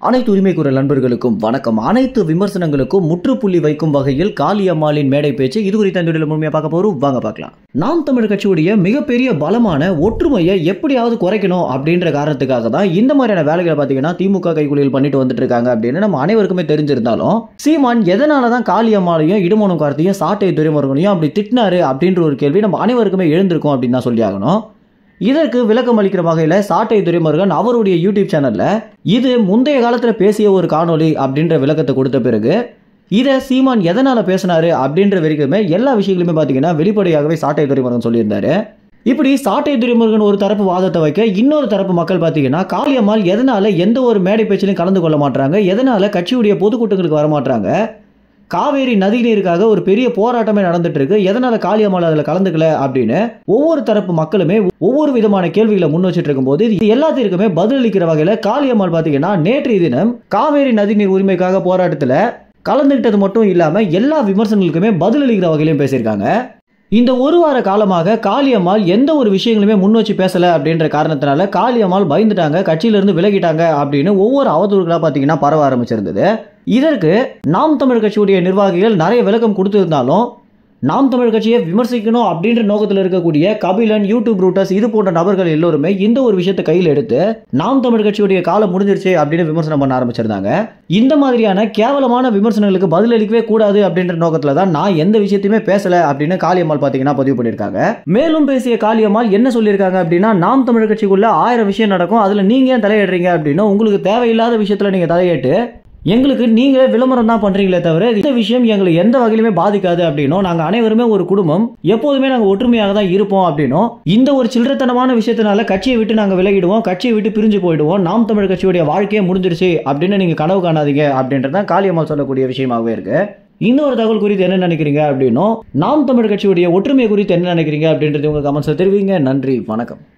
அனைத்து உரிமை குரல் நண்பர்களுக்கும் வணக்கம் அனைத்து விமர்சனங்களுக்கும் முற்றுப்புள்ளி வைக்கும் வகையில் காளியம்மாளின் மேடை பேச்சு இது குறித்த இந்த வீடியோல முழுமையா பார்க்க போறோம் வாங்க பார்க்கலாம் நாம் தமிழ் கட்சியுடைய மிகப்பெரிய பலமான ஒற்றுமையை எப்படியாவது குறைக்கணும் அப்படின்ற காரணத்துக்காக தான் இந்த மாதிரியான வேலைகளை பார்த்தீங்கன்னா திமுக கைக்குலியில் பண்ணிட்டு வந்துட்டு இருக்காங்க அப்படின்னு நம்ம அனைவருக்குமே தெரிஞ்சிருந்தாலும் சீமான் எதனால தான் காளியம்மாளையும் இடுமோனும் கார்த்தியும் சாட்டை துறைமுருகனையும் அப்படி திட்டினாரு அப்படின்ற ஒரு கேள்வி நம்ம அனைவருக்குமே எழுந்திருக்கும் அப்படின்னு தான் சொல்லி ஆகணும் இதற்கு விளக்கம் அளிக்கிற வகையில் சாட்டை துரைமுருகன் அவருடைய யூடியூப் சேனலில் இது முந்தைய காலத்தில் பேசிய ஒரு காணொளி அப்படின்ற விளக்கத்தை கொடுத்த பிறகு இதை சீமான் எதனால் பேசினாரு அப்படின்ற வரைக்குமே எல்லா விஷயங்களுமே பார்த்தீங்கன்னா வெளிப்படையாகவே சாட்டை துரைமுருகன் சொல்லியிருந்தாரு இப்படி சாட்டை துரைமுருகன் ஒரு தரப்பு வாதத்தை வைக்க இன்னொரு தரப்பு மக்கள் பார்த்தீங்கன்னா காளியம்மாள் எதனால எந்த ஒரு மேடை பேச்சிலையும் கலந்து கொள்ள மாட்டாங்க எதனால கட்சியுடைய பொதுக்கூட்டங்களுக்கு வர மாட்டாங்க காவேரி நதி நீருக்காக ஒரு பெரிய போராட்டமே நடந்துட்டு இருக்கு எதனால காளியம்மாள் அதில் கலந்துக்கல அப்படின்னு ஒவ்வொரு தரப்பு மக்களுமே ஒவ்வொரு விதமான கேள்விகளை முன் வச்சுட்டு இருக்கும்போது இது எல்லாத்திற்குமே பதிலளிக்கிற வகையில் காளியம்மாள் பார்த்தீங்கன்னா நேற்றைய தினம் காவேரி நதிநீர் உரிமைக்காக போராட்டத்தில் கலந்துக்கிட்டது மட்டும் இல்லாமல் எல்லா விமர்சனங்களுக்குமே பதிலளிக்கிற வகையிலையும் பேசியிருக்காங்க இந்த ஒரு வார காலமாக காளியம்மாள் எந்த ஒரு விஷயங்களுமே முன் வச்சு பேசல அப்படின்ற காரணத்தினால காளியம்மாள் பயந்துட்டாங்க கட்சியிலிருந்து விலகிட்டாங்க அப்படின்னு ஒவ்வொரு அவதூறுகளா பார்த்தீங்கன்னா பரவ ஆரம்பிச்சிருந்தது இதற்கு நாம் தமிழ் கட்சியுடைய நிர்வாகிகள் நிறைய விளக்கம் கொடுத்திருந்தாலும் நாம் தமிழ் கட்சியை விமர்சிக்கணும் அப்படின்ற நோக்கத்தில் இருக்கக்கூடிய கபிலன் யூடியூப் ரூட்டர்ஸ் இது போன்ற நபர்கள் எல்லோருமே இந்த ஒரு விஷயத்தை கையில் எடுத்து நாம் தமிழ் கட்சியுடைய காலம் முடிஞ்சிருச்சு அப்படின்னு விமர்சனம் பண்ண ஆரம்பிச்சிருந்தாங்க இந்த மாதிரியான கேவலமான விமர்சனங்களுக்கு பதிலளிக்கவே கூடாது அப்படின்ற நோக்கத்தில் தான் நான் எந்த விஷயத்தையுமே பேசல அப்படின்னு காளியம்மாள் பார்த்தீங்கன்னா பதிவு பண்ணியிருக்காங்க மேலும் பேசிய காளியம்மாள் என்ன சொல்லியிருக்காங்க அப்படின்னா நாம் தமிழ் கட்சிக்குள்ள ஆயிரம் விஷயம் நடக்கும் அதில் நீங்க ஏன் தலையிடுறீங்க அப்படின்னா உங்களுக்கு தேவையில்லாத விஷயத்தில் நீங்கள் தலையிட்டு எங்களுக்கு நீங்களே விளம்பரம் தான் பண்றீங்களே தவிர இந்த விஷயம் எங்களை எந்த வகையிலுமே பாதிக்காது அப்படின்னும் நாங்க அனைவருமே ஒரு குடும்பம் எப்போதுமே நாங்க ஒற்றுமையாக தான் இருப்போம் அப்படின்னும் இந்த ஒரு சில்லறத்தனமான விஷயத்தினால கட்சியை விட்டு நாங்க விலகிடுவோம் கட்சியை விட்டு பிரிஞ்சு போயிடுவோம் நாம் தமிழ் கட்சியுடைய வாழ்க்கையே முடிஞ்சிருச்சு அப்படின்னு நீங்க கனவு காணாதீங்க அப்படின்றது தான் காளியம்மாள் சொல்லக்கூடிய விஷயமாகவே இருக்கு இன்னொரு தகவல் குறித்து என்ன நினைக்கிறீங்க அப்படின்னும் நாம் தமிழ் கட்சியுடைய ஒற்றுமை குறித்து என்ன நினைக்கிறீங்க அப்படின்றது உங்க கமெண்ட்ஸை தெரிவிங்க நன்றி வணக்கம்